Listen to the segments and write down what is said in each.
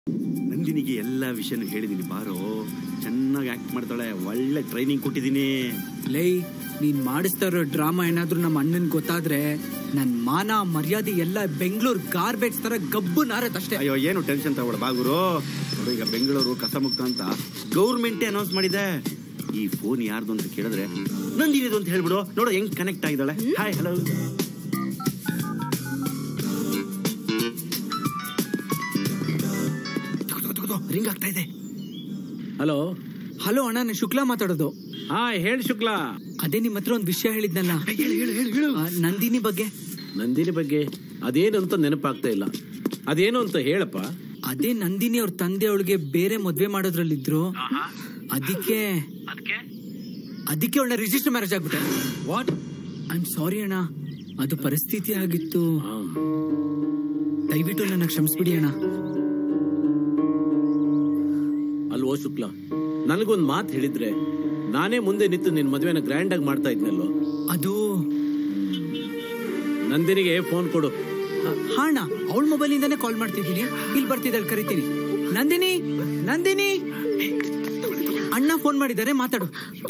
ನಂದಿನಿಗೆ ಎಲ್ಲ ವಿಷಯನೂ ಹೇಳಿದೀನಿ ಬಾರೋ ಚೆನ್ನಾಗಿ ಆಕ್ಟ್ ಮಾಡ್ತಾಳೆ ಒಳ್ಳೆ ಟ್ರೈನಿಂಗ್ ಕೊಟ್ಟಿದ್ದೀನಿ ಲೈ ನೀನ್ ಮಾಡಿಸ್ತಾ ಇರೋ ಡ್ರಾಮಾ ಏನಾದ್ರೂ ನಮ್ಮ ಅಣ್ಣನ್ ಗೊತ್ತಾದ್ರೆ ನನ್ ಮಾನ ಮರ್ಯಾದೆ ಎಲ್ಲ ಬೆಂಗಳೂರು ಗಾರ್ಬೇಜ್ ತರ ಗಬ್ಬು ನಾರದಷ್ಟೇ ಅಯ್ಯೋ ಏನು ಟೆನ್ಷನ್ ತಗೊಳ ಬಾಗುರು ನೋಡು ಈಗ ಬೆಂಗಳೂರು ಕಸಮುಕ್ತ ಅಂತ ಗೌರ್ಮೆಂಟೇ ಅನೌನ್ಸ್ ಮಾಡಿದೆ ಈ ಫೋನ್ ಯಾರ್ದು ಅಂತ ಕೇಳಿದ್ರೆ ನಂದಿನಿದು ಅಂತ ಹೇಳ್ಬಿಡು ನೋಡು ಹೆಂಗ್ ಕನೆಕ್ಟ್ ಆಗಿದ್ದಾಳೆ ಹಾಯ್ ಹಲೋ ರಿಂಗ್ ಆಗ್ತಾ ಇದೆ ಹಲೋ ಹಲೋ ಅಣ್ಣ ನಾನು ಶುಕ್ಲಾ ಮಾತಾಡೋದು ಹಾ ಹೇಳಿ ಶುಕ್ಲಾ ಅದೇ ನಿಮ್ ಹತ್ರ ಒಂದ್ ವಿಷಯ ಹೇಳಿದ್ನಲ್ಲ ಆ, ನಂದಿನಿ ಬಗ್ಗೆ ನಂದಿನಿ ಬಗ್ಗೆ ಅದೇನು ಅಂತ ನೆನಪಾಗ್ತಾ ಇಲ್ಲ ಅದೇನು ಅಂತ ಹೇಳಪ್ಪ ಅದೇ ನಂದಿನಿ ಅವ್ರ ತಂದೆ ಅವಳಿಗೆ ಬೇರೆ ಮದ್ವೆ ಮಾಡೋದ್ರಲ್ಲಿದ್ರು ಅದಕ್ಕೆ ಅದಕ್ಕೆ ಅವಳ ರಿಜಿಸ್ಟರ್ ಮ್ಯಾರೇಜ್ ಆಗ್ಬಿಟ್ಟೆ ವಾಟ್ ಐ ಆಮ್ ಸಾರಿ ಅಣ್ಣ ಅದು ಪರಿಸ್ಥಿತಿ ಆಗಿತ್ತು ದಯವಿಟ್ಟು ನನ್ನ ಕ್ಷಮಿಸ್ಬಿಡಿ ಅಣ್ಣ ಅಲ್ವೋ ಶುಕ್ಲಾ ನನಗೊಂದು ಮಾತು ಹೇಳಿದ್ರೆ ನಾನೇ ಮುಂದೆ ನಿಂತು ನಿನ್ ಮದ್ವೆನ ಗ್ರ್ಯಾಂಡ್ ಆಗಿ ಮಾಡ್ತಾ ಇದ್ನಲ್ಲೋ ಅದು ನಂದಿನಿಗೆ ಫೋನ್ ಕೊಡು ಆ, ಹಾ ಅಣ್ಣ ಅವಳ ಮೊಬೈಲ್ ಇಂದಾನೆ ಕಾಲ್ ಮಾಡ್ತಿದ್ದೀನಿ ಇಲ್ಲಿ ಬರ್ತಿದ್ದಾಳೆ ಕರಿತೀನಿ ನಂದಿನಿ ನಂದಿನಿ ಅಣ್ಣ ಫೋನ್ ಮಾಡಿದ್ದಾರೆ ಮಾತಾಡು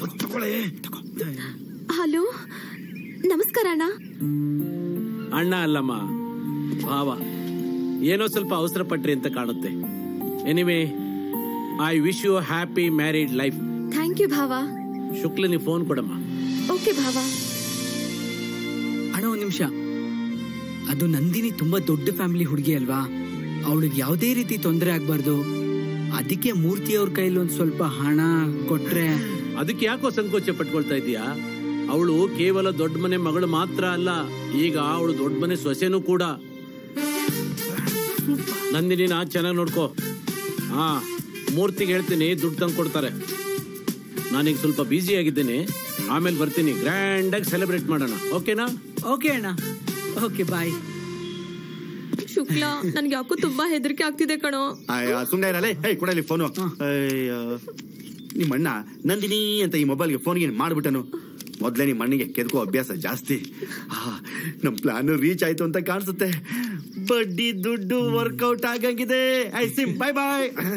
ಹಲೋ ನಮಸ್ಕಾರ ಅಣ್ಣ ಅಣ್ಣ ಅಲ್ಲಮ್ಮ ಭಾವ ಏನೋ ಸ್ವಲ್ಪ ಅವಸರ ಪಟ್ರಿ ಅಂತ ಕಾಣುತ್ತೆ anyway I wish you happy married life thank you ಭಾವ ಶುಕ್ಲನಿ ಫೋನ್ ಕೊಡಮ್ಮ ಓಕೆ ಭಾವ ಅಣ್ಣ ಒಂದ್ ನಿಮಿಷ ಅದು ನಂದಿನಿ ತುಂಬಾ ದೊಡ್ಡ ಫ್ಯಾಮಿಲಿ ಹುಡುಗಿ ಅಲ್ವಾ ಅವಳಿಗೆ ಯಾವುದೇ ರೀತಿ ತೊಂದರೆ ಆಗ್ಬಾರ್ದು ಅದಕ್ಕೆ ಮೂರ್ತಿ ಅವ್ರ ಕೈಲಿ ಒಂದ್ ಸ್ವಲ್ಪ ಹಣ ಕೊಟ್ರೆ ಅದಕ್ಕೆ ಯಾಕೋ ಸಂಕೋಚ ಪಟ್ಕೊಳ್ತಾ ಇದೀಯಾ ಅವಳು ಕೇವಲ ದೊಡ್ಡ ಮನೆ ಮಗಳು ಮಾತ್ರ ಅಲ್ಲ ಈಗ ಅವಳು ದೊಡ್ಡ ಮನೆ ಸೊಸೆನೂ ಕೂಡ ನಂದಿನಿನ ಚೆನ್ನಾಗಿ ನೋಡ್ಕೋ ಹಾ ಮೂರ್ತಿಗೆ ಹೇಳ್ತೀನಿ ದುಡ್ಡು ತಂದು ಕೊಡ್ತಾರೆ ನಾನೀಗ ಸ್ವಲ್ಪ ಬ್ಯುಸಿ ಆಗಿದ್ದೀನಿ ಆಮೇಲೆ ಬರ್ತೀನಿ ಗ್ರ್ಯಾಂಡ್ ಆಗಿ ಸೆಲೆಬ್ರೇಟ್ ಮಾಡೋಣ ಓಕೆನಾ ಓಕೆ ಅಣ್ಣ ಓಕೆ ಬಾಯ್ ಶುಕ್ಲಾ ನನ್ಗೆ ಯಾಕೋ ತುಂಬಾ ಹೆದರಿಕೆ ಆಗ್ತಿದೆ ಕಣೋ ಸುಮ್ಮನೆ ಇರಲೇ ಹೇ ಕೊಡಲಿ ಫೋನು ಅಯ್ಯೋ ನಿಮ್ಮ ಅಣ್ಣ ನಂದಿನಿ ಅಂತ ಈ ಮೊಬೈಲ್ಗೆ ಫೋನ್ಗೆ ಮಾಡ್ಬಿಟ್ಟನು ಮೊದ್ಲೇ ನಿಮ್ಮ ಅಣ್ಣಿಗೆ ಕೆದಕೋ ಅಭ್ಯಾಸ ಜಾಸ್ತಿ ಆ, ನಮ್ ಪ್ಲಾನ್ ರೀಚ್ ಆಯ್ತು ಅಂತ ಕಾಣಿಸುತ್ತೆ ಬಡ್ಡಿ ದುಡ್ಡು ವರ್ಕೌಟ್ ಆಗಂಗಿದೆ ಐ ಸಿಮ್ ಬಾಯ್ ಬಾಯ್